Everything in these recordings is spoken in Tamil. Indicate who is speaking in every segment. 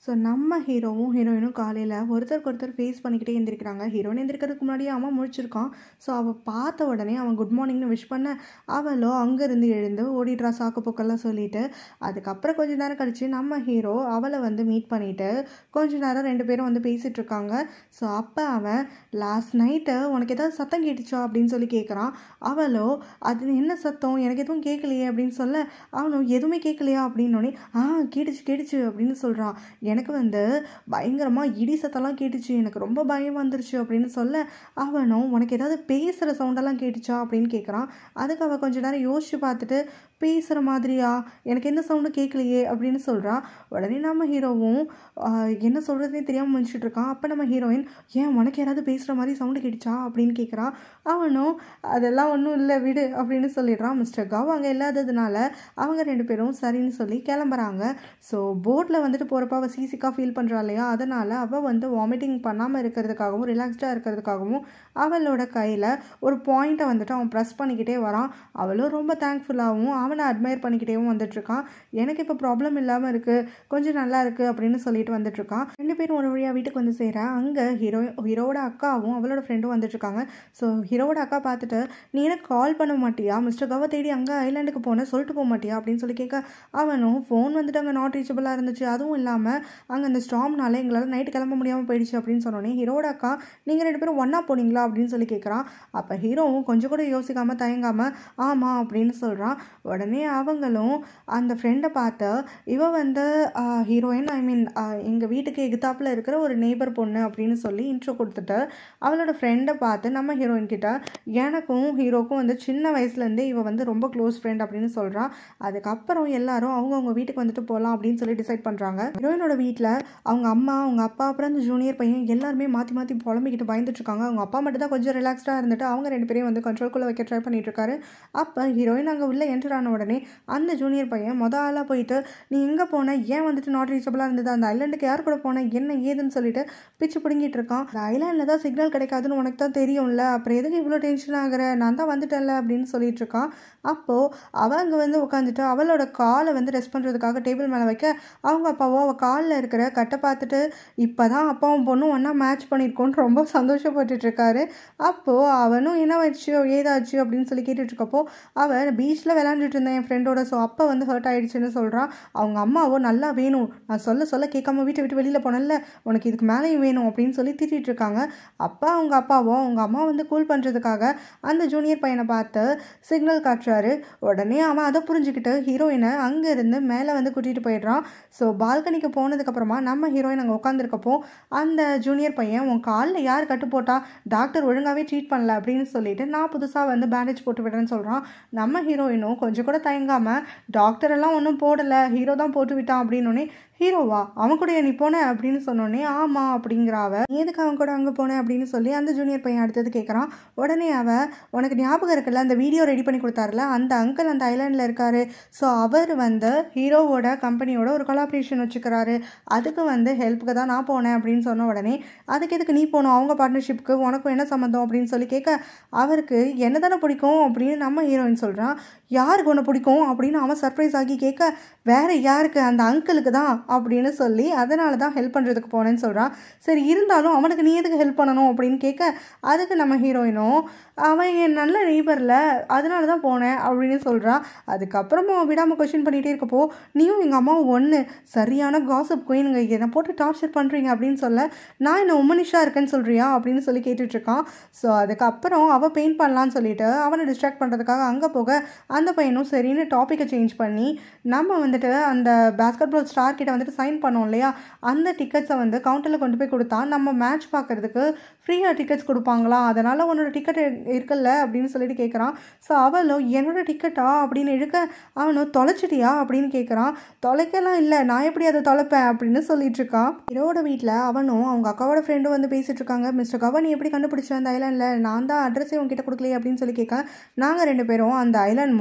Speaker 1: ஸோ நம்ம ஹீரோவும் ஹீரோயினும் காலையில் ஒருத்தருக்கு ஒருத்தர் ஃபேஸ் பண்ணிக்கிட்டே எழுந்திருக்கிறாங்க ஹீரோயின் எந்திரிக்கிறதுக்கு முன்னாடியே அவன் முழிச்சிருக்கான் ஸோ அவள் பார்த்த உடனே அவன் குட் மார்னிங்னு விஷ் பண்ண அவளோ அங்கேருந்து எழுந்து ஓடிடுறா சாக்கு போக்கெல்லாம் சொல்லிட்டு அதுக்கப்புறம் கொஞ்ச நேரம் கழிச்சு நம்ம ஹீரோ அவளை வந்து மீட் பண்ணிட்டு கொஞ்ச நேரம் ரெண்டு பேரும் வந்து பேசிகிட்டு இருக்காங்க ஸோ அப்போ அவன் லாஸ்ட் நைட்டு உனக்கு ஏதாவது சத்தம் கேட்டுச்சா அப்படின்னு சொல்லி கேட்குறான் அவளோ அது என்ன சத்தம் எனக்கு எதுவும் கேட்கலையே அப்படின்னு சொல்ல அவனும் எதுவுமே கேட்கலையா அப்படின்னோடனே ஆ கேட்டுச்சு கேட்டுச்சு அப்படின்னு சொல்கிறான் எனக்கு வந்து பயங்கரமாக இடி சத்தம்லாம் கேட்டுச்சு எனக்கு ரொம்ப பயம் வந்துருச்சு அப்படின்னு சொல்ல அவனும் உனக்கு ஏதாவது பேசுகிற சவுண்டெல்லாம் கேட்டுச்சா அப்படின்னு கேட்குறான் அதுக்கு அவள் கொஞ்ச நேரம் யோசிச்சு பார்த்துட்டு பேசுகிற மாதிரியா எனக்கு எந்த சவுண்டும் கேட்கலையே அப்படின்னு சொல்கிறான் உடனே நம்ம ஹீரோவும் ஆஹ், என்ன சொல்கிறதுனே தெரியாமல் முடிச்சுட்டு இருக்கான் அப்போ நம்ம ஹீரோயின் ஏன் உனக்கு யாராவது பேசுகிற மாதிரி சவுண்டு கேட்டுச்சா அப்படின்னு கேட்குறான் அவனும் அதெல்லாம் ஒன்றும் இல்லை விடு அப்படின்னு சொல்லிடுறான் மிஸ்டர் கவ் அங்கே இல்லாததுனால அவங்க ரெண்டு பேரும் சரின்னு சொல்லி கிளம்புறாங்க ஸோ போட்டில் வந்துட்டு போகிறப்ப அவள் சீசிக்காக ஃபீல் பண்ணுறா இல்லையா அதனால் அவள் வந்து வாமிட்டிங் பண்ணாமல் இருக்கிறதுக்காகவும் ரிலாக்ஸ்டாக இருக்கிறதுக்காகவும் அவளோட கையில் ஒரு பாயிண்ட்டை வந்துட்டு அவன் ப்ரெஸ் பண்ணிக்கிட்டே வரான் அவளும் ரொம்ப தேங்க்ஃபுல்லாகவும் அவனை அட்மையர் பண்ணிக்கிட்டேவும் வந்துட்டுருக்கான் எனக்கு இப்போ ப்ராப்ளம் இல்லாமல் இருக்குது கொஞ்சம் நல்லா இருக்குது அப்படின்னு சொல்லிட்டு வந்துட்டுருக்கான் ரெண்டு பேரும் ஒரு வழியாக வீட்டுக்கு வந்து சேர அங்கே ஹீரோ ஹீரோவோட அக்காவும் அவளோட ஃப்ரெண்டும் வந்துட்டுருக்காங்க ஸோ ஹீரோவோட அக்கா பார்த்துட்டு நீ எனக்கு கால் பண்ண மாட்டியா மிஸ்டர் கவை தேடி அங்கே ஐலாண்டுக்கு போனேன் சொல்லிட்டு போக மாட்டியா அப்படின்னு சொல்லி கேட்க அவனும் ஃபோன் வந்துட்டு அங்கே நாட் ரீச்சபிளாக இருந்துச்சு அதுவும் இல்லாமல் அங்கே அந்த ஸ்டாம்னால எங்களால் நைட்டு கிளம்ப முடியாமல் போயிடுச்சு அப்படின்னு சொன்னோன்னே ஹீரோட அக்கா நீங்கள் ரெண்டு பேரும் ஒன்றா போனீங்களா அப்படின்னு சொல்லி கேட்குறான் அப்போ ஹீரோவும் கொஞ்சம் கூட யோசிக்காமல் தயங்காமல் ஆமாம் அப்படின்னு சொல்கிறான் உடனே அவங்களும் அந்த ஃப்ரெண்டை பார்த்து இவ வந்து ஹீரோயின் ஐ மீன் எங்கள் வீட்டுக்கு எகுத்தாப்பில் இருக்கிற ஒரு நெய்பர் பொண்ணு அப்படின்னு சொல்லி இன்ட்ரோ கொடுத்துட்டு அவளோட ஃப்ரெண்டை பார்த்து நம்ம ஹீரோயின் கிட்ட எனக்கும் ஹீரோக்கும் வந்து சின்ன வயசுலேருந்தே இவ வந்து ரொம்ப க்ளோஸ் ஃப்ரெண்ட் அப்படின்னு சொல்கிறான் அதுக்கப்புறம் எல்லாரும் அவங்கவுங்க வீட்டுக்கு வந்துட்டு போகலாம் அப்படின்னு சொல்லி டிசைட் பண்ணுறாங்க ஹீரோயினோட வீட்டில் அவங்க அம்மா அவங்க அப்பா அப்புறம் அந்த ஜூனியர் பையன் எல்லாருமே மாற்றி மாற்றி புலம்பிக்கிட்டு பயந்துட்டு இருக்காங்க அவங்க அப்பா மட்டும் தான் கொஞ்சம் ரிலாக்ஸ்டாக இருந்துட்டு அவங்க ரெண்டு பேரையும் வந்து கண்ட்ரோல்குள்ளே வைக்க ட்ரை பண்ணிட்டு இருக்காரு அப்போ ஹீரோயின் அங்கே உள்ளே என்டர் ஆன உடனே அந்த ஜூனியர் பையன் மொதல் ஆளாக போயிட்டு நீ எங்கே போன ஏன் வந்துட்டு நாட் ரீச்சபிளாக இருந்தது அந்த ஐலாண்டுக்கு யார் கூட போன என்ன ஏதுன்னு சொல்லிட்டு பிச்சு பிடுங்கிட்டு இருக்கான் அந்த ஐலாண்டில் தான் சிக்னல் கிடைக்காதுன்னு உனக்கு தான் தெரியும்ல அப்புறம் எதுக்கு இவ்வளோ டென்ஷன் ஆகுற நான் தான் வந்துட்டேன்ல அப்படின்னு சொல்லிட்டு இருக்கான் அப்போது அவள் அங்கே வந்து உட்காந்துட்டு அவளோட காலை வந்து ரெஸ்ட் பண்ணுறதுக்காக டேபிள் மேலே வைக்க அவங்க அப்பாவோ அவள் காலில் இருக்கிற கட்டை பார்த்துட்டு இப்போ தான் அப்பாவும் பொண்ணும் ஒன்றா மேட்ச் பண்ணியிருக்கோன்னு ரொம்ப சந்தோஷப்பட்டுட்டு இருக்காரு அப்போது அவனும் என்ன ஆயிடுச்சு ஏதாச்சு அப்படின்னு சொல்லி கேட்டுட்டு இருக்கப்போ அவன் பீச்சில் விளையாண்டுட்டு இருந்தேன் என் ஃப்ரெண்டோட ஸோ அப்போ வந்து ஹர்ட் ஆயிடுச்சுன்னு சொல்கிறான் அவங்க அம்மாவோ நல்லா வேணும் நான் சொல்ல சொல்ல கேட்காம வீட்டை விட்டு வெளியில் போனேன்ல உனக்கு இதுக்கு மேலேயும் வேணும் அப்படின்னு சொல்லி திட்டிட்டு இருக்காங்க அப்பா அவங்க அப்பாவோ அவங்க அம்மா வந்து கூல் பண்ணுறதுக்காக அந்த ஜூனியர் பையனை பார்த்து சிக்னல் காட்டுறாரு உடனே அவன் அதை புரிஞ்சுக்கிட்டு ஹீரோயினை அங்கேருந்து மேலே வந்து கூட்டிகிட்டு போயிடுறான் ஸோ பால்கனிக்கு போனதுக்கப்புறமா நம்ம ஹீரோயின் அங்கே உட்காந்துருக்கப்போ அந்த ஜூனியர் பையன் உன் காலில் யார் கட்டு போட்டா டாக்டர் ஒழுங்காகவே ட்ரீட் பண்ணல அப்படின்னு சொல்லிட்டு நான் புதுசாக வந்து பேண்டேஜ் போட்டு விடுறேன்னு சொல்கிறான் நம்ம ஹீரோயினும் கொஞ்சம் கூட தயங்காமல் டாக்டர் எல்லாம் ஒன்றும் போடலை ஹீரோ தான் போட்டு விட்டான் அப்படின்னோடனே ஹீரோவா அவன் கூட நீ போன அப்படின்னு சொன்னோடனே ஆமாம் அப்படிங்கிற அவ "நீ எதுக்கு அவன் கூட அங்கே போனேன் அப்படின்னு சொல்லி அந்த ஜூனியர் பையன் அடுத்தது கேட்குறான் உடனே அவ உனக்கு ஞாபகம் இருக்குல்ல அந்த வீடியோ ரெடி பண்ணி கொடுத்தாருல அந்த அங்கிள் அந்த ஐலாண்டில் இருக்காரு ஸோ அவர் வந்து ஹீரோவோட கம்பெனியோட ஒரு கொலாபரேஷன் வச்சுக்கிறாரு அதுக்கு வந்து ஹெல்ப்புக்கு தான் நான் போனேன் அப்படின்னு சொன்ன உடனே அதுக்கு எதுக்கு நீ போகணும் அவங்க பார்ட்னர்ஷிப்புக்கு உனக்கும் என்ன சம்மந்தம் அப்படின்னு சொல்லி கேட்க அவருக்கு என்ன தானே பிடிக்கும் அப்படின்னு நம்ம ஹீரோயின் சொல்கிறான் யாருக்கு உன்னை பிடிக்கும் அப்படின்னு அவன் சர்ப்ரைஸ் ஆகி கேட்க வேற யாருக்கு அந்த அங்கிளுக்கு தான் அப்படின்னு சொல்லி அதனால தான் ஹெல்ப் பண்ணுறதுக்கு போனேன்னு சொல்கிறான் சரி இருந்தாலும் அவனுக்கு நீ எதுக்கு ஹெல்ப் பண்ணணும் அப்படின்னு கேட்க அதுக்கு நம்ம ஹீரோயினும் அவன் என் நல்ல நெய்பரில் அதனால தான் போனேன் அப்படின்னு சொல்கிறான் அதுக்கப்புறமா அவன் விடாமல் கொஷின் பண்ணிகிட்டே இருக்கப்போ நீயும் எங்கள் அம்மாவும் ஒன்று சரியான காசப் குயினுங்க என்னை போட்டு டார்ச்சர் பண்ணுறீங்க அப்படின்னு சொல்ல நான் என்ன உமனிஷாக இருக்கேன்னு சொல்கிறியா அப்படின்னு சொல்லி கேட்டுட்ருக்கான் ஸோ அதுக்கப்புறம் அவள் பெயிண்ட் பண்ணலான்னு சொல்லிட்டு அவனை டிஸ்ட்ராக்ட் பண்ணுறதுக்காக அங்கே போக அந்த பையனும் சரின்னு டாப்பிக்கை சேஞ்ச் பண்ணி நம்ம வந்துட்டு அந்த பேஸ்கெட் பால் ஸ்டார் கிட்ட வந்துட்டு சைன் பண்ணோம் இல்லையா அந்த டிக்கெட்ஸை வந்து கவுண்டரில் கொண்டு போய் கொடுத்தா நம்ம மேட்ச் பார்க்கறதுக்கு ஃப்ரீயாக டிக்கெட்ஸ் கொடுப்பாங்களா அதனால் உன்னோட டிக்கெட் இருக்குல்ல அப்படின்னு சொல்லிட்டு கேட்குறான் ஸோ அவளும் என்னோட டிக்கெட்டா அப்படின்னு இழுக்க அவனும் தொலைச்சிட்டியா அப்படின்னு கேட்குறான் தொலைக்கலாம் இல்லை நான் எப்படி அதை தொலைப்பேன் அப்படின்னு சொல்லிட்டு இருக்கான் ஹீரோட வீட்டில் அவனும் அவங்க அக்காவோட ஃப்ரெண்டும் வந்து பேசிட்டு இருக்காங்க மிஸ்டர் கவா நீ எப்படி கண்டுபிடிச்ச அந்த ஐலாண்டில் நான் தான் அட்ரஸே உங்ககிட்ட கொடுக்கலையே அப்படின்னு சொல்லி கேட்க நாங்கள் ரெண்டு பேரும் அந்த ஐலாண்ட் முழுக்க வந்து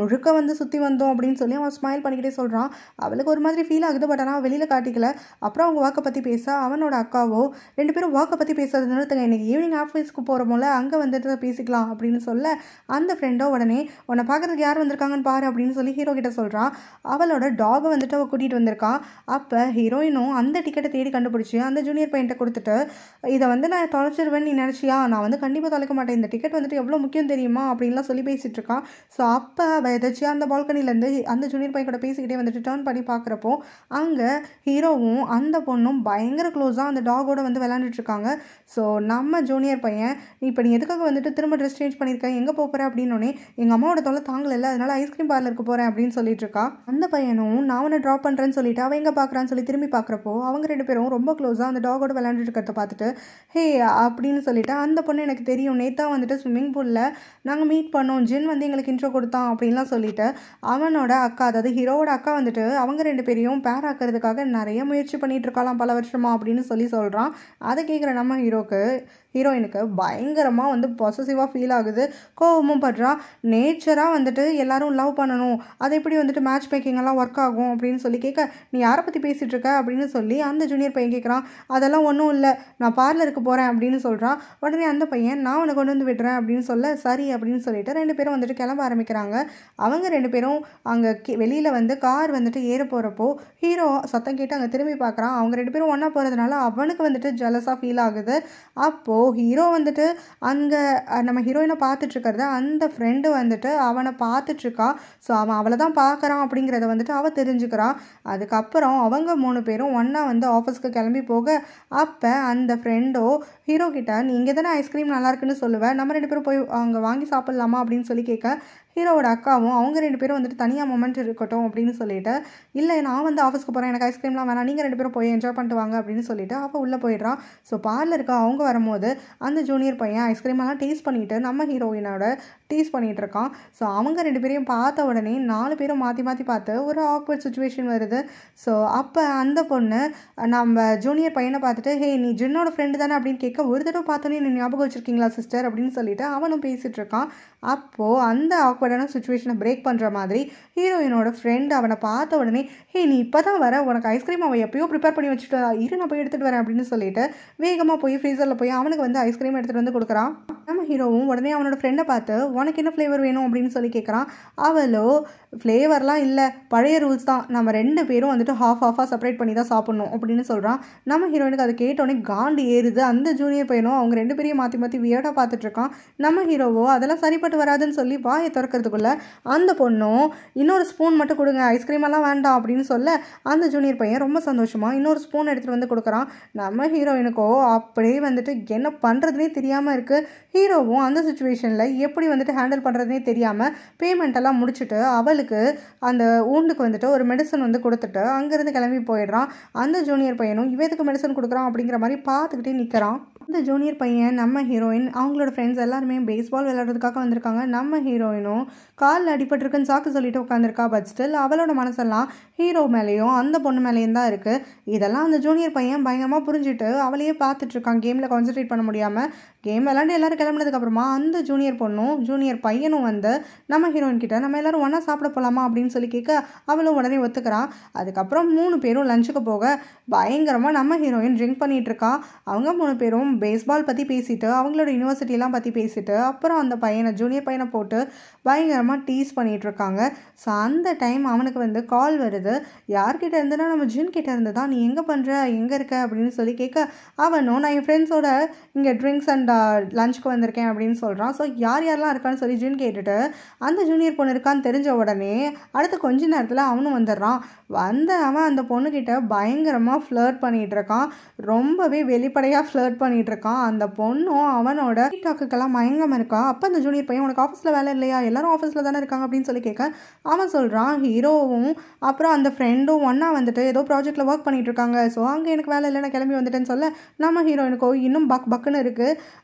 Speaker 1: வந்து சுற்றி வந்தோம் அப்படின்னு சொல்லி அவன் ஸ்மைல் பண்ணிக்கிட்டே சொல்கிறான் அவளுக்கு ஒரு மாதிரி ஃபீல் ஆகுது பட் ஆனால் வெளியில் காட்டிக்கல அப்புறம் அவங்க ஒர்க்கை பற்றி பேச அவனோட அக்காவோ ரெண்டு பேரும் ஒர்க்கை பற்றி பேசுறது நிறுத்துங்க இன்னைக்கு ஈவினிங் ஆஃபீஸ்க்கு போகிறோமோல அங்கே வந்துட்டு பேசிக்கலாம் அப்படின்னு சொல்ல அந்த ஃப்ரெண்டோ உடனே உன்னை பார்க்கறதுக்கு யார் வந்திருக்காங்கன்னு பாரு அப்படின்னு சொல்லி ஹீரோ கிட்ட சொல்கிறான் அவளோட டாகை வந்துட்டு அவள் கூட்டிகிட்டு வந்திருக்கான் அப்போ ஹீரோயினும் அந்த டிக்கெட்டை தேடி கண்டுபிடிச்சி அந்த ஜூனியர் பையன்ட்ட கொடுத்துட்டு இதை வந்து நான் தொலைச்சிருவேன்னு நீ நினச்சியா நான் வந்து கண்டிப்பாக தொலைக்க மாட்டேன் இந்த டிக்கெட் வந்துட்டு எவ்வளோ முக்கியம் தெரியுமா அப்படின்லாம் சொல்லி பேசிகிட்டு இருக்கான் ஸோ அப்போ அவள் எதாச்சும் அந்த பால்கனிலேருந்து அந்த ஜூனியர் பையன் கூட பேசிக்கிட்டே வந்துட்டு டேர்ன் பண்ணி பார்க்குறப்போ அங்கே ஹீரோவும் அந்த பொண்ணும் பயங்கர க்ளோஸாக அந்த டாகோட வந்து விளாண்டுட்டு இருக்காங்க ஸோ நம்ம ஜூனியர் பையன் இப்போ நீ எதுக்காக வந்துட்டு திரும்ப ட்ரெஸ் சேஞ்ச் பண்ணியிருக்க எங்கே போகிற அப்படின்னோடனே எங்கள் அம்மாவோட தொலை தாங்கல அதனால ஐஸ்கிரீம் பார்லருக்கு போகிறேன் அப்படின்னு சொல்லிட்டு இருக்கா அந்த பையனும் நான் அவனை ட்ராப் பண்ணுறேன்னு சொல்லிட்டு அவன் எங்கே பார்க்குறான்னு சொல்லி திரும்பி பார்க்குறப்போ அவங்க ரெண்டு பேரும் ரொம்ப க்ளோஸாக அந்த டாகோட விளாண்டுட்டு இருக்கிறத பார்த்துட்டு ஹே அப்படின்னு சொல்லிட்டு அந்த பொண்ணு எனக்கு தெரியும் நேத்தா வந்துட்டு ஸ்விம்மிங் பூலில் நாங்கள் மீட் பண்ணோம் ஜின் வந்து எங்களுக்கு இன்ட்ரோ கொடுத்தான் அப்படின்லாம் சொல்லிட்டு அவனோட அக்கா அதாவது ஹீரோவோட அக்கா வந்துட்டு அவங்க ரெண்டு பேரையும் பேர் ஆக்கிறதுக்காக நிறைய முயற்சி பண்ணிட்டு இருக்கலாம் பல வருஷமா அப்படின்னு சொல்லி சொல்கிறான் அதை கேட்குற நம்ம ஹீரோக்கு ஹீரோயினுக்கு பயங்கரமாக வந்து பொசசிவாக ஃபீல் ஆகுது கோவமும் படுறா நேச்சராக வந்துட்டு எல்லாரும் லவ் பண்ணணும் அது எப்படி வந்துட்டு மேட்ச் மேக்கிங் எல்லாம் ஒர்க் ஆகும் அப்படின்னு சொல்லி கேட்க நீ யாரை பற்றி பேசிகிட்டு இருக்க அப்படின்னு சொல்லி அந்த ஜூனியர் பையன் கேட்குறான் அதெல்லாம் ஒன்றும் இல்லை நான் பார்லருக்கு போகிறேன் அப்படின்னு சொல்கிறான் உடனே அந்த பையன் நான் உன்னை கொண்டு வந்து விடுறேன் அப்படின்னு சொல்ல சரி அப்படின்னு சொல்லிட்டு ரெண்டு பேரும் வந்துட்டு கிளம்ப ஆரம்பிக்கிறாங்க அவங்க ரெண்டு பேரும் அங்கே வெளியில் வந்து கார் வந்துட்டு ஏற போகிறப்போ ஹீரோ சத்தம் கேட்டு அங்கே திரும்பி பார்க்குறான் அவங்க ரெண்டு பேரும் ஒன்றா போகிறதுனால அவனுக்கு வந்துட்டு ஜலஸாக ஃபீல் ஆகுது அப்போது ஹீரோ வந்துட்டு அங்கே நம்ம ஹீரோயினை பார்த்துட்ருக்கிறத அந்த ஃப்ரெண்டு வந்துட்டு அவனை பார்த்துட்ருக்கா ஸோ அவன் அவளை தான் பார்க்குறான் அப்படிங்கிறத வந்துட்டு அவள் தெரிஞ்சுக்கிறான் அதுக்கப்புறம் அவங்க மூணு பேரும் ஒன்றா வந்து ஆஃபீஸ்க்கு கிளம்பி போக அப்போ அந்த ஃப்ரெண்டோ ஹீரோ கிட்ட நீ இங்கே தானே ஐஸ்கிரீம் நல்லா இருக்குன்னு சொல்லுவேன் நம்ம ரெண்டு பேரும் போய் அங்கே வாங்கி சாப்பிட்லாமா அப்படின்னு சொல்லி கேட்க ஹீரோவோட அக்காவும் அவங்க ரெண்டு பேரும் வந்துட்டு தனியாக மொமெண்ட் இருக்கட்டும் அப்படின்னு சொல்லிட்டு இல்லை நான் வந்து ஆஃபீஸ்க்கு போகிறேன் எனக்கு ஐஸ்கிரீம்லாம் வேணாம் நீங்கள் ரெண்டு பேரும் போய் என்ஜாய் பண்ணிட்டு வாங்க அப்படின்னு சொல்லிட்டு அவள் உள்ளே போயிடுறான் ஸோ பார்லருக்கு அவங்க வரும்போது அந்த ஜூனியர் பையன் ஐஸ்கிரீமெல்லாம் டேஸ்ட் பண்ணிட்டு நம்ம ஹீரோயினோட டேஸ்ட் பண்ணிட்டு இருக்கான் ஸோ அவங்க ரெண்டு பேரையும் பார்த்த உடனே நாலு பேரும் மாற்றி மாற்றி பார்த்து ஒரு ஆக்வர்ட் சுச்சுவேஷன் வருது ஸோ அப்போ அந்த பொண்ணு நம்ம ஜூனியர் பையனை பார்த்துட்டு ஹே நீ ஜின்னோட ஃப்ரெண்டு தானே அப்படின்னு கேட்க ஒரு தடவை பார்த்தோன்னே நீ ஞாபகம் வச்சிருக்கீங்களா சிஸ்டர் அப்படின்னு சொல்லிட்டு அவனும் பேசிகிட்டு இருக்கான் அப்போது அந்த ஆக்வர்டான சுச்சுவேஷனை பிரேக் பண்ணுற மாதிரி ஹீரோயினோட ஃப்ரெண்ட் அவனை பார்த்த உடனே ஹே நீ இப்போ தான் வர உனக்கு ஐஸ்கிரீம் அவன் எப்பயோ ப்ரிப்பேர் பண்ணி வச்சுட்டு இரு நான் போய் எடுத்துகிட்டு வரேன் அப்படின்னு சொல்லிட்டு வேகமாக போய் ஃப்ரீசரில் போய் அவனுக்கு வந்து ஐஸ்கிரீம் எடுத்துகிட்டு வந்து கொடுக்குறான் நம்ம ஹீரோவும் உடனே அவனோட ஃப்ரெண்டை பார்த்து உனக்கு என்ன ஃப்ளேவர் வேணும் அப்படின்னு சொல்லி கேட்குறான் அவளோ ஃப்ளேவர்லாம் இல்லை பழைய ரூல்ஸ் தான் நம்ம ரெண்டு பேரும் வந்துட்டு ஹாஃப் ஹாஃபாக செப்பரேட் பண்ணி தான் சாப்பிட்ணும் அப்படின்னு சொல்கிறான் நம்ம ஹீரோயினுக்கு அதை கேட்டோடனே காண்டு ஏறுது அந்த ஜூனியர் பையனும் அவங்க ரெண்டு பேரையும் மாற்றி மாற்றி வியர்டாக பார்த்துட்டு இருக்கான் நம்ம ஹீரோவோ அதெல்லாம் சரிப்பட்டு வராதுன்னு சொல்லி வாயை திறக்கிறதுக்குள்ள அந்த பொண்ணும் இன்னொரு ஸ்பூன் மட்டும் கொடுங்க ஐஸ்கிரீம் எல்லாம் வேண்டாம் அப்படின்னு சொல்ல அந்த ஜூனியர் பையன் ரொம்ப சந்தோஷமா இன்னொரு ஸ்பூன் எடுத்துகிட்டு வந்து கொடுக்குறான் நம்ம ஹீரோயினுக்கோ அப்படியே வந்துட்டு என்ன பண்ணுறதுனே தெரியாமல் இருக்குது ஹீரோவும் அந்த சுச்சுவேஷனில் எப்படி வந்துட்டு ஹேண்டில் பண்ணுறதுனே தெரியாமல் பேமெண்ட் எல்லாம் முடிச்சுட்டு அவளுக்கு அந்த ஊண்டுக்கு வந்துட்டு ஒரு மெடிசன் வந்து கொடுத்துட்டு அங்கேருந்து கிளம்பி போயிடுறான் அந்த ஜூனியர் பையனும் இவதுக்கு மெடிசன் கொடுக்குறான் அப்படிங்கிற மாதிரி பார்த்துக்கிட்டே நிற்கிறான் இந்த ஜூனியர் பையன் நம்ம ஹீரோயின் அவங்களோட ஃப்ரெண்ட்ஸ் எல்லாருமே பேஸ்பால் விளையாடுறதுக்காக வந்திருக்காங்க நம்ம ஹீரோயினும் காலில் அடிபட்டிருக்குன்னு சாக்கு சொல்லிட்டு உட்காந்துருக்கா பட் ஸ்டில் அவளோட மனசெல்லாம் ஹீரோ மேலேயும் அந்த பொண்ணு மேலேயும் தான் இருக்குது இதெல்லாம் அந்த ஜூனியர் பையன் பயங்கரமாக புரிஞ்சுட்டு அவளையே பார்த்துட்டு இருக்கான் கேமில் கான்சென்ட்ரேட் பண்ண முடியாமல் கேம் விளாண்டு எல்லாரும் கிளம்புனதுக்கப்புறமா அந்த ஜூனியர் பொண்ணும் ஜூனியர் பையனும் வந்து நம்ம ஹீரோயின் கிட்ட நம்ம எல்லாரும் ஒன்றா சாப்பிட போகலாமா அப்படின்னு சொல்லி கேட்க அவளும் உடனே ஒத்துக்கிறான் அதுக்கப்புறம் மூணு பேரும் லஞ்சுக்கு போக பயங்கரமாக நம்ம ஹீரோயின் ட்ரிங்க் பண்ணிட்டு இருக்கா அவங்க மூணு பேரும் பேஸ்பால் பற்றி பேசிட்டு அவங்களோட யூனிவர்சிட்டிலாம் பற்றி பேசிட்டு அப்புறம் அந்த பையனை ஜூனியர் பையனை போட்டு பயங்கரமாக டீஸ் பண்ணிட்டு இருக்காங்க ஸோ அந்த டைம் அவனுக்கு வந்து கால் வருது யார்கிட்ட இருந்துன்னா நம்ம ஜின் கிட்ட இருந்து தான் நீ எங்கே பண்ணுற எங்கே இருக்க அப்படின்னு சொல்லி கேட்க அவனும் நான் என் ஃப்ரெண்ட்ஸோட இங்கே ட்ரிங்க்ஸ் அண்ட் லஞ்சுக்கு வந்திருக்கேன் அப்படின்னு சொல்கிறான் ஸோ யார் யாரெல்லாம் இருக்கான்னு சொல்லி ஜின் கேட்டுட்டு அந்த ஜூனியர் பொண்ணு இருக்கான்னு தெரிஞ்ச உடனே அடுத்த கொஞ்ச நேரத்தில் அவனும் வந்துடுறான் வந்த அவன் அந்த பொண்ணுக்கிட்ட பயங்கரமாக ஃப்ளர்ட் பண்ணிகிட்டு இருக்கான் ரொம்பவே வெளிப்படையாக ஃப்ளர்ட் பண்ணிகிட்டு இருக்கான் அந்த பொண்ணும் அவனோட டாக்குக்கெல்லாம் மயங்காமல் இருக்கா அப்போ அந்த ஜூனியர் பையன் உனக்கு ஆஃபீஸில் வேலை இல்லையா எல்லாரும் ஆஃபீஸில் தானே இருக்காங்க அப்படின்னு சொல்லி கேட்க அவன் சொல்கிறான் ஹீரோவும் அப்புறம் அந்த ஃப்ரெண்டும் ஒன்றா வந்துட்டு ஏதோ ப்ராஜெக்ட்டில் ஒர்க் பண்ணிட்டு இருக்காங்க ஸோ அங்கே எனக்கு வேலை இல்லை நான் கிளம்பி வந்துட்டேன்னு சொல்ல நம்ம ஹீரோயினுக்கோ இன்னும் பக் பக்குன்னு இருக்குது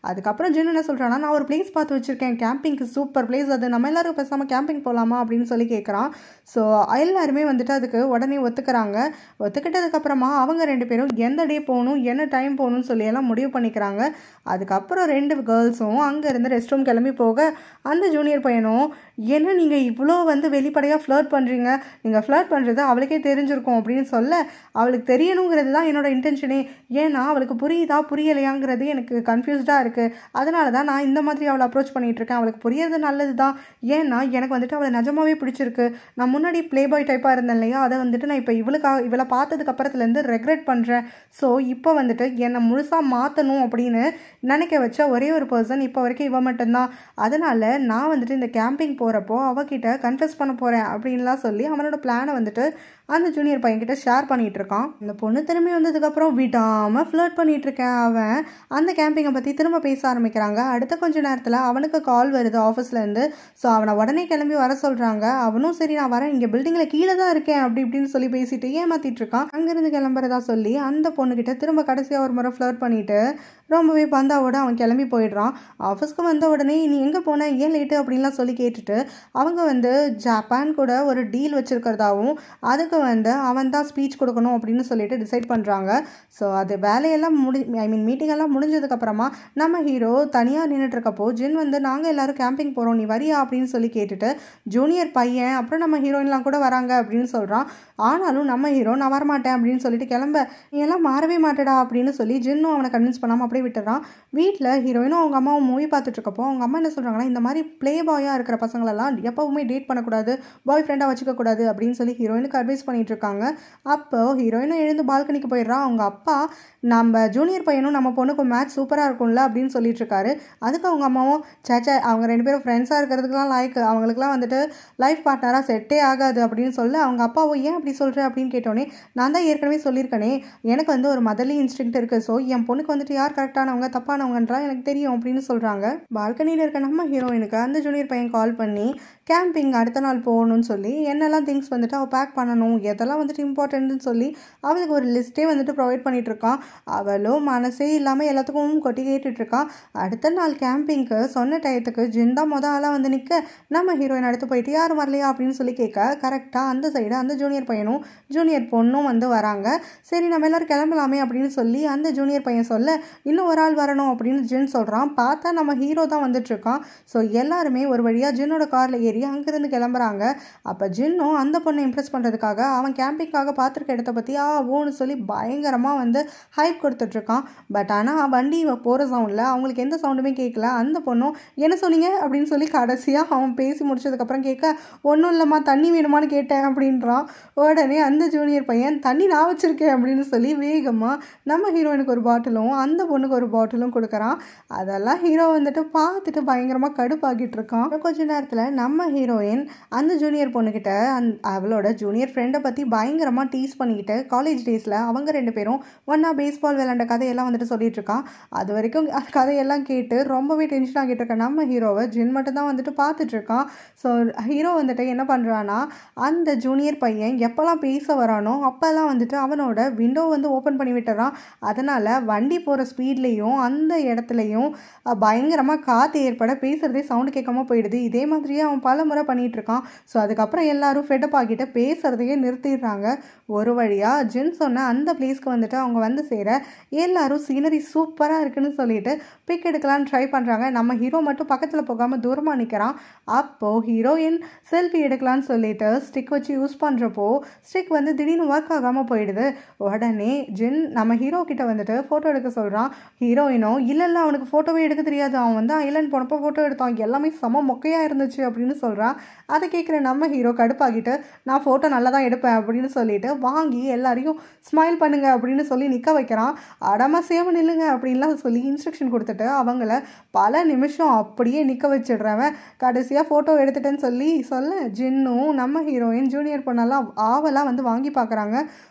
Speaker 1: அதுக்கப்புறம் ஜின் என்ன சொல்கிறான்னா நான் ஒரு பிளேஸ் பார்த்து வச்சுருக்கேன் கேம்பிங்க்கு சூப்பர் பிளேஸ் அது நம்ம எல்லாரும் பேசாமல் கேம்பிங் போகலாமா அப்படின்னு சொல்லி கேட்குறான் ஸோ எல்லாருமே வந்துட்டு அதுக்கு உடனே ஒத்துக்கிறாங்க ஒத்துக்கிட்டதுக்கப்புறமா அவங்க ரெண்டு பேரும் எந்த டே போகணும் என்ன டைம் போகணும்னு சொல்லி எல்லாம் முடிவு பண்ணிக்கிறாங்க அதுக்கப்புறம் ரெண்டு கேர்ள்ஸும் அங்கேருந்து ரெஸ்ட் ரூம் கிளம்பி போக அந்த ஜூனியர் பையனும் என்ன நீங்கள் இவ்வளோ வந்து வெளிப்படையாக ஃப்ளர்ட் பண்ணுறீங்க நீங்கள் ஃப்ளர்ட் பண்ணுறது அவளுக்கே தெரிஞ்சிருக்கும் அப்படின்னு சொல்ல அவளுக்கு தெரியணுங்கிறது தான் என்னோட இன்டென்ஷனே ஏன்னா அவளுக்கு புரியுதா புரியலையாங்கிறது எனக்கு கன்ஃபியூஸ்டாக இருக்குது அதனால தான் நான் இந்த மாதிரி அவளை அப்ரோச் பண்ணிகிட்டு இருக்கேன் அவளுக்கு புரியறது நல்லது தான் ஏன்னா எனக்கு வந்துட்டு அவளை நிஜமாவே பிடிச்சிருக்கு நான் முன்னாடி ப்ளே பாய் டைப்பாக இருந்தேன் இல்லையா அதை வந்துட்டு நான் இப்போ இவளுக்காக இவளை பார்த்ததுக்கு அப்புறத்துலேருந்து ரெக்ரெட் பண்ணுறேன் ஸோ இப்போ வந்துட்டு என்னை முழுசாக மாற்றணும் அப்படின்னு நினைக்க வச்ச ஒரே ஒரு பர்சன் இப்போ வரைக்கும் இவ மட்டும்தான் அதனால் நான் வந்துட்டு இந்த கேம்பிங் போகிறப்போ அவகிட்ட கன்ஃபெஸ் பண்ண போகிறேன் அப்படின்லாம் சொல்லி அவனோட பிளானை வந்துட்டு அந்த ஜூனியர் பையன்கிட்ட ஷேர் பண்ணிகிட்டு இருக்கான் அந்த பொண்ணு திரும்பி வந்ததுக்கப்புறம் விடாமல் ஃப்ளர்ட் பண்ணிகிட்டு இருக்கேன் அவன் அந்த கேம்பிங்கை பற்றி திரும்ப பேச ஆரம்பிக்கிறாங்க அடுத்த கொஞ்ச நேரத்தில் அவனுக்கு கால் வருது ஆஃபீஸ்லேருந்து ஸோ அவனை உடனே கிளம்பி வர சொல்கிறாங்க அவனும் சரி நான் வரேன் இங்கே பில்டிங்கில் கீழே தான் இருக்கேன் அப்படி இப்படின்னு சொல்லி பேசிட்டு ஏமாத்திட்டு இருக்கான் அங்கேருந்து கிளம்புறதா சொல்லி அந்த பொண்ணுக்கிட்ட திரும்ப கடைசியாக ஒரு முறை ஃப்ளர்ட் பண்ணிட்டு ரொம்பவே பந்தாவோட அவன் கிளம்பி போயிடுறான் ஆஃபீஸ்க்கு வந்த உடனே நீ எங்கே போன ஏன் லேட்டு அப்படின்லாம் சொல்லி கேட்டுட்டு அவங்க வந்து ஜப்பான் கூட ஒரு டீல் வச்சுருக்கிறதாவும் அதுக்கு வந்து அவன் தான் ஸ்பீச் கொடுக்கணும் அப்படின்னு சொல்லிட்டு டிசைட் பண்ணுறாங்க ஸோ அது வேலையெல்லாம் முடி ஐ மீன் மீட்டிங் எல்லாம் முடிஞ்சதுக்கப்புறமா நம்ம ஹீரோ தனியாக நின்றுட்டு இருக்கப்போ ஜின் வந்து நாங்கள் எல்லாரும் கேம்பிங் போகிறோம் நீ வரியா அப்படின்னு சொல்லி கேட்டுட்டு ஜூனியர் பையன் அப்புறம் நம்ம ஹீரோயின்லாம் கூட வராங்க அப்படின்னு சொல்கிறான் ஆனாலும் நம்ம ஹீரோ நான் வரமாட்டேன் அப்படின்னு சொல்லிட்டு கிளம்ப நீ எல்லாம் மாறவே மாட்டடா அப்படின்னு சொல்லி ஜின்னும் அவனை கன்வின்ஸ் பண்ணாமல் அப்படியே விட்டுறான் வீட்டில் ஹீரோயினும் அவங்க அம்மாவும் மூவி பார்த்துட்டு இருக்கப்போ அவங்க அம்மா என்ன சொல்கிறாங்கன்னா இந்த மாதிரி ப்ளே பாயாக இருக்கிற பசங்களெல்லாம் எப்போவுமே டேட் பண்ணக்கூடாது பாய் ஃப்ரெண்டாக வச்சுக்கக்கூடாது அப்படின்னு சொல்லி ஹீரோயினுக்கு அட்வைஸ் பண்ணிட்டு இருக்காங்க அப்போ ஹீரோயினும் எழுந்து பால்கனிக்கு போயிடுறா அவங்க அப்பா நம்ம ஜூனியர் பையனும் நம்ம பொண்ணுக்கு மேட்ச் சூப்பராக இருக்கும்ல அப்படின்னு சொல்லிட்டு இருக்காரு அதுக்கு அவங்க அம்மாவும் சேச்சா அவங்க ரெண்டு பேரும் ஃப்ரெண்ட்ஸாக இருக்கிறதுக்குலாம் லைக் அவங்களுக்குலாம் வந்துட்டு லைஃப் பார்ட்னராக செட்டே ஆகாது அப்படின்னு சொல்ல அவங்க அப்பாவும் ஏன் அப்படி சொல்கிற அப்படின்னு கேட்டோன்னே நான் தான் ஏற்கனவே சொல்லியிருக்கேனே எனக்கு வந்து ஒரு மதர்லி இன்ஸ்டிங்க்ட் இருக்குது ஸோ என் பொண்ணுக்கு வந்துட்டு யார் கரெக்டானவங்க தப்பானவங்கன்றா எனக்கு தெரியும் அப்படின்னு சொல்கிறாங்க பால்கனியில் இருக்க நம்ம ஹீரோயினுக்கு அந்த ஜூனியர் பையன் கால் பண்ணி கேம்பிங் அடுத்த நாள் போகணும்னு சொல்லி என்னெல்லாம் திங்ஸ் வந்துட்டு அவள் பேக் பண்ணணும் எதெல்லாம் வந்துட்டு இம்பார்ட்டன்ட்னு சொல்லி அவளுக்கு ஒரு லிஸ்ட்டே வந்துட்டு ப்ரொவைட் பண்ணிட்டு இருக்கான் அவளும் மனசே இல்லாமல் எல்லாத்துக்கும் கொட்டி கேட்டுட்டு இருக்கான் அடுத்த நாள் கேம்பிங்க்கு சொன்ன டயத்துக்கு ஜின் தான் மொதல் ஆளாக வந்து நிற்க நம்ம ஹீரோயின் அடுத்து போயிட்டு யாரும் வரலையா அப்படின்னு சொல்லி கேட்க கரெக்டாக அந்த சைடு அந்த ஜூனியர் பையனும் ஜூனியர் பொண்ணும் வந்து வராங்க சரி நம்ம எல்லாரும் கிளம்பலாமே அப்படின்னு சொல்லி அந்த ஜூனியர் பையன் சொல்ல இன்னும் ஒரு ஆள் வரணும் அப்படின்னு ஜின் சொல்கிறான் பார்த்தா நம்ம ஹீரோ தான் வந்துட்டு இருக்கான் ஸோ எல்லாருமே ஒரு வழியாக ஜின்னோட காரில் ஏறி அங்கேருந்து கிளம்புறாங்க அப்போ ஜின்னும் அந்த பொண்ணை இம்ப்ரெஸ் பண்ணுறதுக்காக அவன் கேம்பிங்காக பார்த்துருக்க இடத்த பற்றி ஆ ஓன்னு சொல்லி பயங்கரமாக வந்து ஹைப் கொடுத்துட்ருக்கான் பட் ஆனால் வண்டி போகிற சவுண்டில் அவங்களுக்கு எந்த சவுண்டுமே கேட்கல அந்த பொண்ணும் என்ன சொன்னீங்க அப்படின்னு சொல்லி கடைசியாக அவன் பேசி முடிச்சதுக்கப்புறம் கேட்க ஒன்றும் இல்லைம்மா தண்ணி வேணுமான்னு கேட்டேன் அப்படின்றான் உடனே அந்த ஜூனியர் பையன் தண்ணி நான் வச்சுருக்கேன் அப்படின்னு சொல்லி வேகமாக நம்ம ஹீரோயினுக்கு ஒரு பாட்டிலும் அந்த பொண்ணுக்கு ஒரு பாட்டிலும் கொடுக்குறான் அதெல்லாம் ஹீரோ வந்துட்டு பார்த்துட்டு பயங்கரமாக கடுப்பாக்கிட்டு இருக்கான் அப்புறம் கொஞ்ச நேரத்தில் நம்ம ஹீரோயின் அந்த ஜூனியர் பொண்ணுக்கிட்ட அந் அவளோட ஜூனியர் ஃப்ரெண்டை பற்றி பயங்கரமாக டீஸ் பண்ணிக்கிட்டு காலேஜ் டேஸில் அவங்க ரெண்டு பேரும் ஒன்றா பேஸ்பால் விளையாண்ட கதையெல்லாம் வந்துட்டு சொல்லிட்டு இருக்கான் அது வரைக்கும் அந்த கதையெல்லாம் கேட்டு ரொம்பவே டென்ஷன் ஆகிட்டு இருக்க நம்ம ஹீரோவை ஜின் மட்டும் தான் வந்துட்டு பார்த்துட்டு இருக்கான் ஸோ ஹீரோ வந்துட்டு என்ன பண்ணுறான்னா அந்த ஜூனியர் பையன் எப்போல்லாம் பேச வரானோ அப்போல்லாம் வந்துட்டு அவனோட விண்டோ வந்து ஓப்பன் பண்ணி விட்டுறான் அதனால் வண்டி போகிற ஸ்பீட்லேயும் அந்த இடத்துலையும் பயங்கரமாக காற்று ஏற்பட பேசுகிறதே சவுண்டு கேட்காம போயிடுது இதே மாதிரியே அவன் பல முறை பண்ணிகிட்டு இருக்கான் ஸோ அதுக்கப்புறம் எல்லாரும் ஃபெட்டப் ஆகிட்டு பேசுகிறதையே நிறுத்திடுறாங்க ஒரு வழியாக ஜின் சொன்ன அந்த பிளேஸ்க்கு வந்துட்டு அவங்க வந்து சேர எல்லாரும் சீனரி சூப்பராக இருக்குன்னு சொல்லிட்டு பிக் எடுக்கலான்னு ட்ரை பண்ணுறாங்க நம்ம ஹீரோ மட்டும் பக்கத்தில் போகாமல் தூரமாக நிற்கிறான் அப்போது ஹீரோயின் செல்ஃபி எடுக்கலான்னு சொல்லிட்டு ஸ்டிக் வச்சு யூஸ் பண்ணுறப்போ ஸ்டிக் வந்து திடீர்னு ஒர்க் ஆகாமல் போயிடுது உடனே ஜின் நம்ம ஹீரோ கிட்ட வந்துட்டு ஃபோட்டோ எடுக்க சொல்கிறான் ஹீரோயினோ இல்லை இல்லை அவனுக்கு ஃபோட்டோவே எடுக்க தெரியாது அவன் வந்து ஐலண்ட் போனப்போ ஃபோட்டோ எடுத்தான் எல்லாமே செம மொக்கையாக இருந்துச்சு அப்படின்னு சொல்கிறான் அதை கேட்குற நம்ம ஹீரோ கடுப்பாகிட்டு நான் ஃபோட்டோ நல்லா தான் எடுப்பேன் அப்படின்னு சொல்லிட்டு வாங்கி எல்லாரையும் ஸ்மைல் பண்ணுங்க அப்படின்னு சொல்லி நிற்க வைக்கிறான் அடமா சேவ நில்லுங்க அப்படின்லாம் சொல்லி இன்ஸ்ட்ரக்ஷன் கொடுத்துட்டு அவங்கள பல நிமிஷம் அப்படியே நிற்க வச்சிடுறவன் கடைசியாக ஃபோட்டோ எடுத்துட்டேன்னு சொல்லி சொல்ல ஜின்னும் நம்ம ஹீரோயின் ஜூனியர் பொண்ணெல்லாம் ஆவெல்லாம் வந்து வாங்கி பார்க்குறாங்க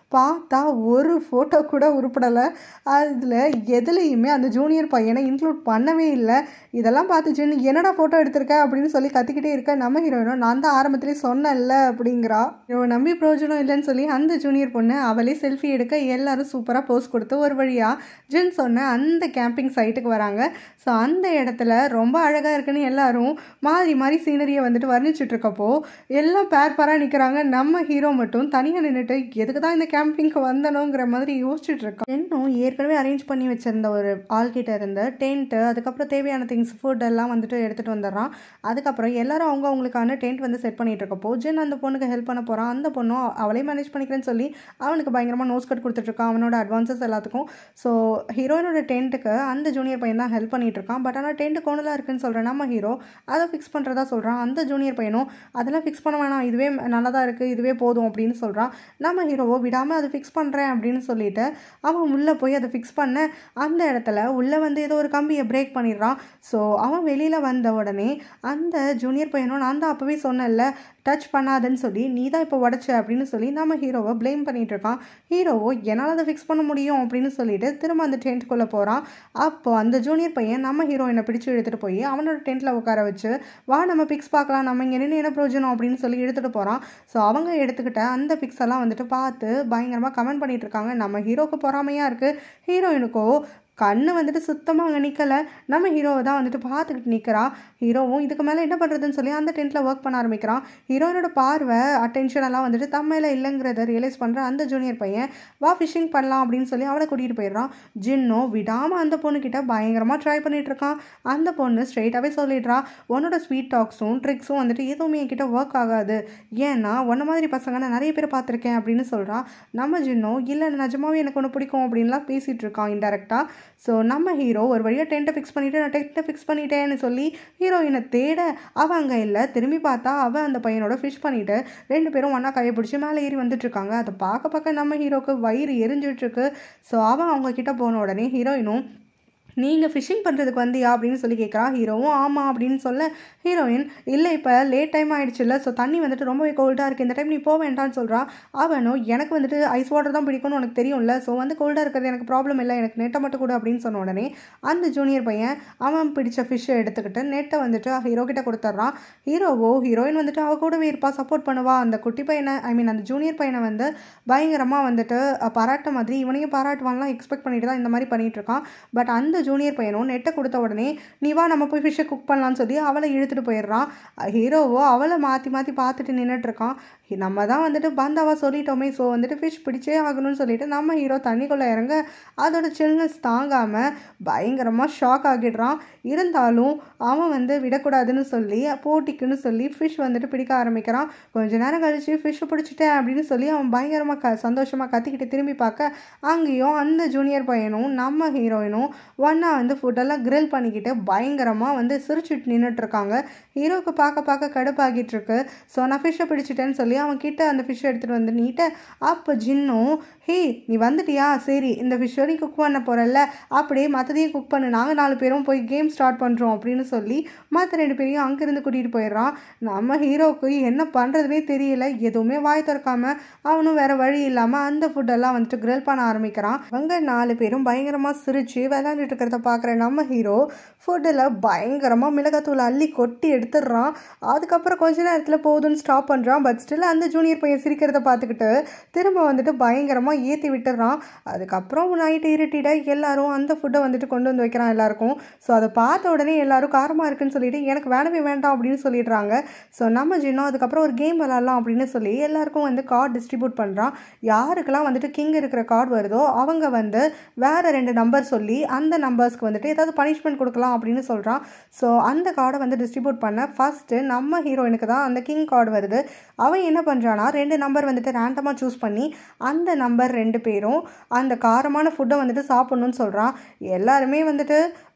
Speaker 1: பார்த்தா ஒரு ஃபோட்டோ கூட உருப்படலை அதில் எதுலேயுமே அந்த ஜூனியர் பையனை இன்க்ளூட் பண்ணவே இல்லை இதெல்லாம் பார்த்து ஜின் என்னடா ஃபோட்டோ எடுத்திருக்க அப்படின்னு சொல்லி கத்திக்கிட்டே இருக்க நம்ம ஹீரோயினும் நான் தான் ஆரம்பத்திலே சொன்னேன்ல அப்படிங்கிறா இவன் நம்பி பிரயோஜனம் இல்லைன்னு சொல்லி அந்த ஜூனியர் பொண்ணு அவளே செல்ஃபி எடுக்க எல்லாரும் சூப்பராக போஸ் கொடுத்து ஒரு வழியாக ஜின் சொன்ன அந்த கேம்பிங் சைட்டுக்கு வராங்க ஸோ அந்த இடத்துல ரொம்ப அழகாக இருக்குன்னு எல்லாரும் மாறி மாறி சீனரியை வந்துட்டு வர்ணிச்சுட்டு இருக்கப்போ எல்லாம் பேர் பேராக நிற்கிறாங்க நம்ம ஹீரோ மட்டும் தனியாக நின்றுட்டு எதுக்கு தான் இந்த கேம்பிங்க்கு வந்தனோங்கிற மாதிரி யோசிச்சுட்டு இருக்கோம் இன்னும் ஏற்கனவே அரேஞ்ச் பண்ணி வச்சிருந்த ஒரு ஆள்கிட்ட இருந்த டென்ட்டு அதுக்கப்புறம் தேவையான திங்ஸ் ஃபுட் எல்லாம் வந்துட்டு எடுத்துகிட்டு வந்துடுறான் அதுக்கப்புறம் எல்லாரும் அவங்க அவங்களுக்கான டென்ட் வந்து செட் பண்ணிட்டு இருக்கப்போ ஜென் அந்த பொண்ணுக்கு ஹெல்ப் பண்ண போகிறான் அந்த பொண்ணும் அவளே மேனேஜ் பண்ணிக்கிறேன்னு சொல்லி அவனுக்கு பயங்கரமாக நோஸ் கட் கொடுத்துட்ருக்கான் அவனோட அட்வான்சஸ் எல்லாத்துக்கும் ஸோ ஹீரோயினோட டென்ட்டுக்கு அந்த ஜூனியர் பையன் தான் ஹெல்ப் பண்ணிட்டு இருக்கான் பட் ஆனால் டென்ட்டு கோணலாக இருக்குன்னு சொல்கிறேன் நம்ம ஹீரோ அதை ஃபிக்ஸ் பண்ணுறதா சொல்கிறான் அந்த ஜூனியர் பையனும் அதெல்லாம் ஃபிக்ஸ் பண்ண வேணாம் இதுவே நல்லா தான் இருக்குது இதுவே போதும் அப்படின்னு சொல்கிறான் நம்ம ஹீரோவோ விடாமல் அதை ஃபிக்ஸ் பண்ணுறேன் அப்படின்னு சொல்லிட்டு அவன் உள்ளே போய் அதை ஃபிக்ஸ் பண்ண அந்த இடத்துல உள்ளே வந்து ஏதோ ஒரு கம்பியை பிரேக் பண்ணிடுறான் ஸோ அவன் வெளியில் வந்த உடனே அந்த ஜூனியர் பையனும் நான் தான் அப்போவே சொன்னேன்ல டச் பண்ணாதன்னு சொல்லி நீ தான் இப்போ உடச்ச அப்படின்னு சொல்லி நம்ம ஹீரோவை ப்ளேம் பண்ணிட்டு இருக்கான் ஹீரோவோ என்னால் அதை ஃபிக்ஸ் பண்ண முடியும் அப்படின்னு சொல்லிட்டு திரும்ப அந்த டென்ட்குள்ளே போகிறான் அப்போ அந்த ஜூனியர் பையன் நம்ம ஹீரோயினை பிடிச்சி எடுத்துகிட்டு போய் அவனோட டென்ட்டில் உட்கார வச்சு வா நம்ம பிக்ஸ் பார்க்கலாம் நம்ம இங்கே நின்று என்ன பிரயோஜனம் அப்படின்னு சொல்லி எடுத்துகிட்டு போகிறான் ஸோ அவங்க எடுத்துக்கிட்ட அந்த பிக்ஸ் எல்லாம் வந்துட்டு பார்த்து பயங்கரமாக கமெண்ட் பண்ணிட்டு இருக்காங்க நம்ம ஹீரோக்கு பொறாமையாக இருக்குது ஹீரோயினுக்கோ கண்ணு வந்துட்டு சுத்தமாக அங்கே நிற்கலை நம்ம ஹீரோவை தான் வந்துட்டு பார்த்துக்கிட்டு நிற்கிறா ஹீரோவும் இதுக்கு மேலே என்ன பண்ணுறதுன்னு சொல்லி அந்த டென்ட்டில் ஒர்க் பண்ண ஆரம்பிக்கிறான் ஹீரோயினோட பார்வை அட்டென்ஷன் எல்லாம் வந்துட்டு தம்மையில் இல்லைங்கிறத ரியலைஸ் பண்ணுற அந்த ஜூனியர் பையன் வா ஃபிஷிங் பண்ணலாம் அப்படின்னு சொல்லி அவளை கூட்டிகிட்டு போயிடுறான் ஜின்னோ விடாமல் அந்த பொண்ணுக்கிட்ட பயங்கரமாக ட்ரை பண்ணிட்டு இருக்கான் அந்த பொண்ணு ஸ்ட்ரெயிட்டாகவே சொல்லிடுறா உன்னோட ஸ்வீட் டாக்ஸும் ட்ரிக்ஸும் வந்துட்டு எதுவுமே என்கிட்ட ஒர்க் ஆகாது ஏன்னா உன்ன மாதிரி பசங்க நான் நிறைய பேர் பார்த்துருக்கேன் அப்படின்னு சொல்கிறான் நம்ம ஜின்னோ இல்லை நிஜமாவே எனக்கு ஒன்று பிடிக்கும் அப்படின்லாம் பேசிகிட்டு இருக்கான் இன்டெரக்டாக ஸோ நம்ம ஹீரோ ஒரு வழியாக டென்ட்டை ஃபிக்ஸ் பண்ணிவிட்டு நான் டென்ட்டை ஃபிக்ஸ் பண்ணிட்டேன்னு சொல்லி ஹீரோயினை தேட அவள் அங்கே இல்லை திரும்பி பார்த்தா அவள் அந்த பையனோட ஃபிஷ் பண்ணிவிட்டு ரெண்டு பேரும் ஒன்றா கையை பிடிச்சி மேலே ஏறி வந்துட்டுருக்காங்க அதை பார்க்க பார்க்க நம்ம ஹீரோக்கு வயிறு எரிஞ்சிட்ருக்கு ஸோ அவன் அவங்க கிட்ட போன உடனே ஹீரோயினும் நீங்கள் ஃபிஷிங் பண்ணுறதுக்கு வந்தியா அப்படின்னு சொல்லி கேட்குறா ஹீரோவும் ஆமாம் அப்படின்னு சொல்ல ஹீரோயின் இல்லை இப்போ லேட் டைம் ஆயிடுச்சுல்ல ஸோ தண்ணி வந்துட்டு ரொம்பவே கோல்டாக இருக்குது இந்த டைம் நீ போக வேண்டாம்னு சொல்கிறா அவனும் எனக்கு வந்துட்டு ஐஸ் வாட்டர் தான் பிடிக்கும்னு உனக்கு தெரியும்ல ஸோ வந்து கோல்டாக இருக்கிறது எனக்கு ப்ராப்ளம் இல்லை எனக்கு நெட்டை மட்டும் கூட அப்படின்னு சொன்ன உடனே அந்த ஜூனியர் பையன் அவன் பிடிச்ச ஃபிஷ்ஷை எடுத்துக்கிட்டு நெட்டை வந்துட்டு ஹீரோ கிட்ட கொடுத்துட்றான் ஹீரோவோ ஹீரோயின் வந்துட்டு அவ கூடவே இருப்பா சப்போர்ட் பண்ணுவா அந்த குட்டி பையனை ஐ மீன் அந்த ஜூனியர் பையனை வந்து பயங்கரமாக வந்துட்டு பாராட்ட மாதிரி இவனையும் பாராட்டுவான்லாம் எக்ஸ்பெக்ட் பண்ணிட்டு தான் இந்த மாதிரி பண்ணிட்டு இருக்கான் பட் அந்த ஜூனியர் பையனும் நெட்டை கொடுத்த உடனே நீ வா நம்ம போய் ஃபிஷ்ஷை குக் பண்ணலான்னு சொல்லி அவளை இழுத்துட்டு போயிடுறான் ஹீரோவோ அவளை மாற்றி மாற்றி பார்த்துட்டு நின்றுட்டுருக்கான் நம்ம தான் வந்துட்டு பந்தாவா சொல்லிட்டோமே ஸோ வந்துட்டு ஃபிஷ் பிடிச்சே ஆகணும்னு சொல்லிட்டு நம்ம ஹீரோ தண்ணிக்குள்ளே இறங்க அதோட சில்னஸ் தாங்காமல் பயங்கரமாக ஷாக் ஆகிடுறான் இருந்தாலும் அவன் வந்து விடக்கூடாதுன்னு சொல்லி போட்டிக்குன்னு சொல்லி ஃபிஷ் வந்துட்டு பிடிக்க ஆரம்பிக்கிறான் கொஞ்ச நேரம் கழிச்சு ஃபிஷ்ஷை பிடிச்சிட்டேன் அப்படின்னு சொல்லி அவன் பயங்கரமாக க சந்தோஷமாக கத்திக்கிட்டு திரும்பி பார்க்க அங்கேயும் அந்த ஜூனியர் பையனும் நம்ம ஹீரோயினும் ஒன்றா வந்து ஃபுட்டெல்லாம் கிரில் பண்ணிக்கிட்டு பயங்கரமாக வந்து சிரிச்சுட்டு நின்றுட்டு இருக்காங்க ஹீரோக்கு பார்க்க பார்க்க கடுப்பாகிட்டு இருக்கு ஸோ நான் ஃபிஷ்ஷை பிடிச்சிட்டேன்னு சொல்லி அவன் கிட்ட அந்த ஃபிஷ்ஷை எடுத்துகிட்டு வந்து நீட்ட அப்போ ஜின்னும் ஹே நீ வந்துட்டியா சரி இந்த ஃபிஷ்ஷை நீ குக் பண்ண போகிறல்ல அப்படியே மற்றதையும் குக் பண்ணு நாங்கள் நாலு பேரும் போய் கேம் ஸ்டார்ட் பண்ணுறோம் அப்படின்னு சொல்லி மற்ற ரெண்டு பேரையும் அங்கேருந்து கூட்டிகிட்டு போயிடுறான் நம்ம ஹீரோவுக்கு என்ன பண்ணுறதுனே தெரியல எதுவுமே வாய் திறக்காம அவனும் வேற வழி இல்லாமல் அந்த ஃபுட்டெல்லாம் வந்துட்டு கிரில் பண்ண ஆரம்பிக்கிறான் அவங்க நாலு பேரும் பயங்கரமாக சிரித்து விளையாண்டுட்டு இருக்கிறத பார்க்குற நம்ம ஹீரோ ஃபுட்டில் பயங்கரமாக மிளகாத்தூள் அள்ளி கொட்டி எடுத்துடுறான் அதுக்கப்புறம் கொஞ்ச நேரத்தில் போதும்னு ஸ்டாப் பண்ணுறான் பட் ஸ்டில் அந்த ஜூனியர் பையன் சிரிக்கிறத பார்த்துக்கிட்டு திரும்ப வந்துட்டு பயங்கரமாக ஏற்றி விட்டுறான் அதுக்கப்புறம் நைட்டு இருட்டிட எல்லாரும் அந்த ஃபுட்டை வந்துட்டு கொண்டு வந்து வைக்கிறான் எல்லாருக்கும் ஸோ அதை பார்த்த உடனே எல்லாரும் காரமாக இருக்குன்னு சொல்லிட்டு எனக்கு வேணவே வேண்டாம் அப்படின்னு சொல்லிடுறாங்க ஸோ நம்ம ஜின்னோ அதுக்கப்புறம் ஒரு கேம் விளாட்லாம் அப்படின்னு சொல்லி எல்லாருக்கும் வந்து கார்டு டிஸ்ட்ரிபியூட் பண்ணுறான் யாருக்கெல்லாம் வந்துட்டு கிங் இருக்கிற கார்டு வருதோ அவங்க வந்து வேற ரெண்டு நம்பர் சொல்லி அந்த நம்பர்ஸ்க்கு வந்துட்டு ஏதாவது பனிஷ்மெண்ட் கொடுக்கலாம் அப்படின்னு சொல்கிறான் ஸோ அந்த கார்டை வந்து டிஸ்ட்ரிபியூட் பண்ண ஃபஸ்ட்டு நம்ம ஹீரோயினுக்கு தான் அந்த கிங் கார்டு வருது அவன் என்ன பண்ணுறான்னா ரெண்டு நம்பர் வந்துட்டு ரேண்டமாக சூஸ் பண்ணி அந்த நம்பர் ரெண்டு பேரும் அந்த காரமான ஃபுட்டை வந்துட்டு சாப்பிட்ணுன்னு சொல்கிறான் எல்லாருமே வந்துட்டு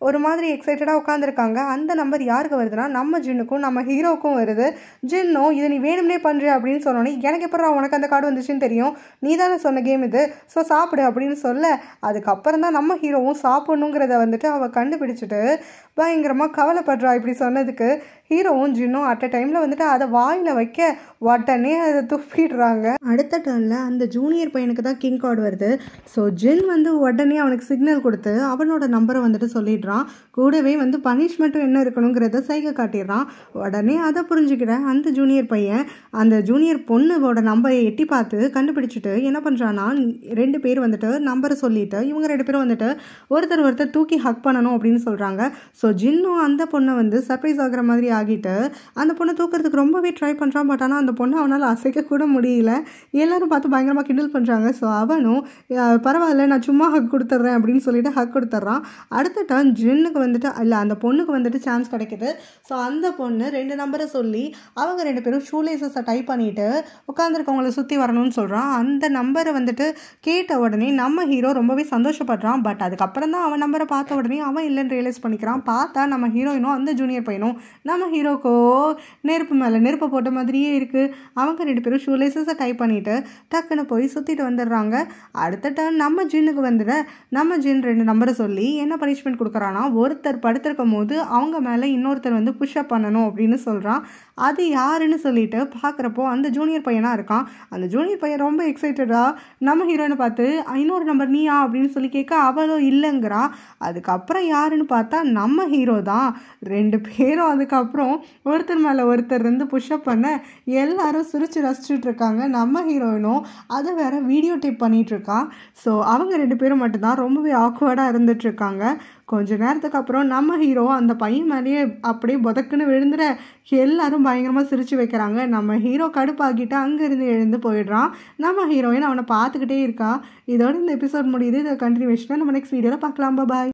Speaker 1: ஒரு மாதிரி எக்ஸைட்டடாக உட்காந்துருக்காங்க அந்த நம்பர் யாருக்கு வருதுன்னா நம்ம ஜின்னுக்கும் நம்ம ஹீரோக்கும் வருது ஜின்னும் இதை நீ வேணும்னே பண்ணுற அப்படின்னு சொன்னோன்னே எனக்கு எப்பறம் உனக்கு அந்த கார்டு வந்துச்சுன்னு தெரியும் நீ தானே சொன்ன கேம் இது ஸோ சாப்பிடு அப்படின்னு சொல்ல அதுக்கப்புறம் தான் நம்ம ஹீரோவும் சாப்பிடணுங்கிறத வந்துட்டு அவள் கண்டுபிடிச்சிட்டு பயங்கரமாக கவலைப்படுறா இப்படி சொன்னதுக்கு ஹீரோவும் ஜின்னும் அட் அ டைமில் வந்துட்டு அதை வாயில் வைக்க உடனே அதை துப்பிடுறாங்க அடுத்த டர்னில் அந்த ஜூனியர் பையனுக்கு தான் கிங் கார்டு வருது ஸோ ஜின் வந்து உடனே அவனுக்கு சிக்னல் கொடுத்து அவனோட நம்பரை வந்துட்டு சொல்லிடுறான் கூடவே வந்து பனிஷ்மெண்ட்டும் என்ன இருக்கணுங்கிறத சைகை காட்டிடுறான் உடனே அதை புரிஞ்சுக்கிற அந்த ஜூனியர் பையன் அந்த ஜூனியர் பொண்ணோட நம்பரை எட்டி பார்த்து கண்டுபிடிச்சிட்டு என்ன பண்ணுறான்னா ரெண்டு பேர் வந்துட்டு நம்பரை சொல்லிட்டு இவங்க ரெண்டு பேரும் வந்துட்டு ஒருத்தர் ஒருத்தர் தூக்கி ஹக் பண்ணணும் அப்படின்னு சொல்கிறாங்க ஸோ ஜின்னும் அந்த பொண்ணை வந்து சர்ப்ரைஸ் ஆகுற மாதிரி ஆகிட்டு அந்த பொண்ணை தூக்கிறதுக்கு ரொம்பவே ட்ரை பண்ணுறான் பட் ஆனால் அந்த பொண்ணை அவனால் அசைக்க கூட முடியல எல்லாரும் பார்த்து பயங்கரமாக கிண்டல் பண்ணுறாங்க ஸோ அவனும் "அஹ், பரவாயில்ல நான் சும்மா ஹக் கொடுத்துட்றேன் அப்படின்னு சொல்லிட்டு ஹக் கொடுத்துட்றான் அடுத்த டர்ன் ஜின்னுக்கு வந்துட்டு இல்லை அந்த பொண்ணுக்கு வந்துட்டு சான்ஸ் கிடைக்குது ஸோ அந்த பொண்ணு ரெண்டு நம்பரை சொல்லி அவங்க ரெண்டு பேரும் ஷூலேசஸை டைப் பண்ணிட்டு உட்காந்துருக்கவங்கள சுற்றி வரணும்னு சொல்கிறான் அந்த நம்பரை வந்துட்டு கேட்ட உடனே நம்ம ஹீரோ ரொம்பவே சந்தோஷப்படுறான் பட் அதுக்கப்புறம் தான் அவன் நம்பரை பார்த்த உடனே அவன் இல்லைன்னு ரியலைஸ் பண்ணிக்கிறான் பார்த்தா நம்ம ஹீரோயினும் அந்த ஜூனியர் பையனும் நம்ம ஹீரோக்கோ நெருப்பு மேலே நெருப்பை போட்ட மாதிரியே இருக்குது அவங்க ரெண்டு பேரும் ஷூலேசஸை டைப் பண்ணிட்டு டக்குன்னு போய் சுற்றிட்டு வந்துடுறாங்க அடுத்த டர்ன் நம்ம ஜின்னுக்கு வந்துட நம்ம ஜின் ரெண்டு நம்பரை சொல்லி என்ன பனிஷ்மெண்ட் கொடுக்குறான்னா ஒருத்தர் படுத்திருக்கும் போது அவங்க மேலே இன்னொருத்தர் வந்து புஷ்அப் பண்ணணும் அப்படின்னு சொல்கிறான் அது யாருன்னு சொல்லிட்டு பார்க்குறப்போ அந்த ஜூனியர் பையனாக இருக்கான் அந்த ஜூனியர் பையன் ரொம்ப எக்ஸைட்டடாக நம்ம ஹீரோயினை பார்த்து இன்னொரு நம்பர் நீயா அப்படின்னு சொல்லி கேட்க அவளும் இல்லைங்கிறா அதுக்கப்புறம் யாருன்னு பார்த்தா நம்ம ஹீரோ தான் ரெண்டு பேரும் அதுக்கப்புறம் ஒருத்தர் மேலே ஒருத்தர் இருந்து புஷ்அப் பண்ண எல்லாரும் சிரிச்சு ரசிச்சுட்டு இருக்காங்க நம்ம ஹீரோயினும் அதை வேற வீடியோ டேப் பண்ணிட்டு இருக்கா ஸோ அவங்க ரெண்டு பேரும் மட்டும்தான் ரொம்பவே ஆக்வர்டாக இருந்துட்டு இருக்காங்க கொஞ்ச நேரத்துக்கு அப்புறம் நம்ம ஹீரோ அந்த பையன் மேலேயே அப்படியே புதக்குன்னு விழுந்துட எல்லாரும் பயங்கரமாக சிரிச்சு வைக்கிறாங்க நம்ம ஹீரோ கடுப்பாக்கிட்டு அங்கேருந்து எழுந்து போயிடுறான் நம்ம ஹீரோயின் அவனை பார்த்துக்கிட்டே இருக்கா இதோட இந்த எபிசோட் முடியுது இதை கண்டினியூஷனாக நம்ம நெக்ஸ்ட் வீடியோவில் பார்க்கலாம் பாய்